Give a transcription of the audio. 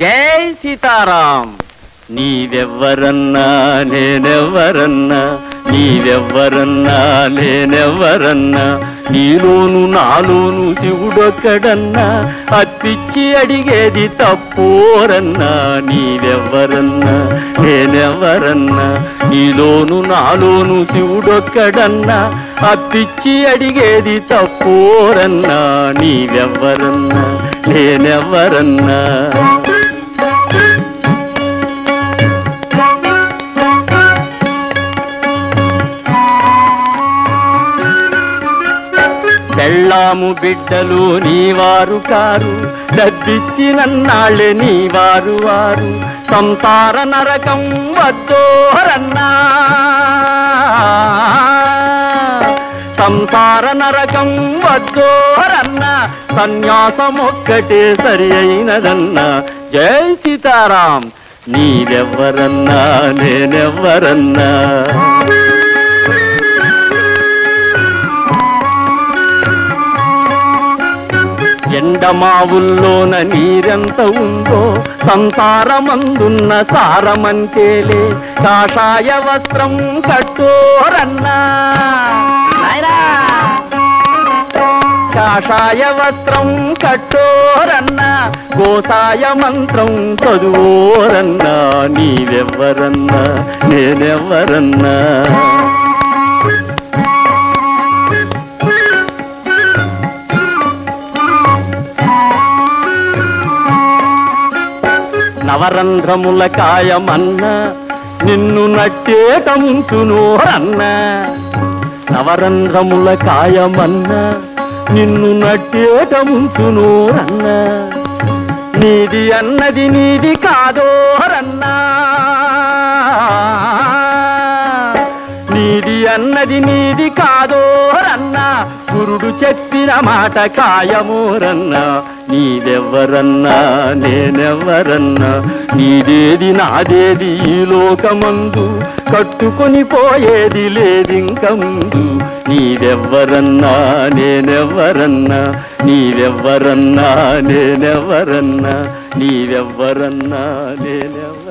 జై సీతారాం నీవెవ్వరన్నా నేనెవ్వరన్నా నీవెవ్వరన్నా నేనెవ్వరన్నా నీలోను నాలోను శివుడొక్కడన్నా అప్పిచ్చి అడిగేది తప్పోరన్నా నీవెవ్వరన్నా నేనెవ్వరన్నా నీలోను నాలోను శివుడొక్కడన్నా అప్పిచ్చి అడిగేది తప్పోరన్నా నీవెవ్వరన్నా నేనెవ్వరన్నా పెళ్ళాము బిడ్డలు నీవారు కారు డబ్బిచ్చినన్నాళ్ళే నీవారు వారు సంసార నరకం వద్దోరన్నా సంసార నరకం వద్దోరన్నా సన్యాసం ఒక్కటే సరి అయినదన్నా జై సీతారాం నీవెవ్వరన్నా నేనెవ్వరన్నా ఎండమావుల్లోన నీరెంత ఉందో సంసారమందున్న సారమంతేలే కాషాయ వస్త్రం కట్టోరన్నా నాయనా కాషాయ వస్త్రం కట్టోరన్నా గోసాయ మంత్రం చదువోరన్నా నీవెవ్వరన్నా నేనెవ్వరన్నా నవరంధ్రముల కాయమన్న నిన్ను నట్టేటముంచునోరన్న నవరంధ్రముల కాయమన్న నిన్ను నట్టేటముంచునోరన్న నీది అన్నది నీది కాదోరన్నా నీది అన్నది నీది కాదోరన్నా గురుడు చెప్పిన మాట కాయమోరన్నా నీదెవ్వరన్నా నేనెవ్వరన్నా నీదేది నాదేది ఈ లోకమందు కట్టుకొని పోయేది లేదింక ముందు నీదెవ్వరన్నా నేనెవ్వరన్నా నీవెవ్వరన్నా నేనెవ్వరన్నా నీవెవ్వరన్నా నేనెవ్వ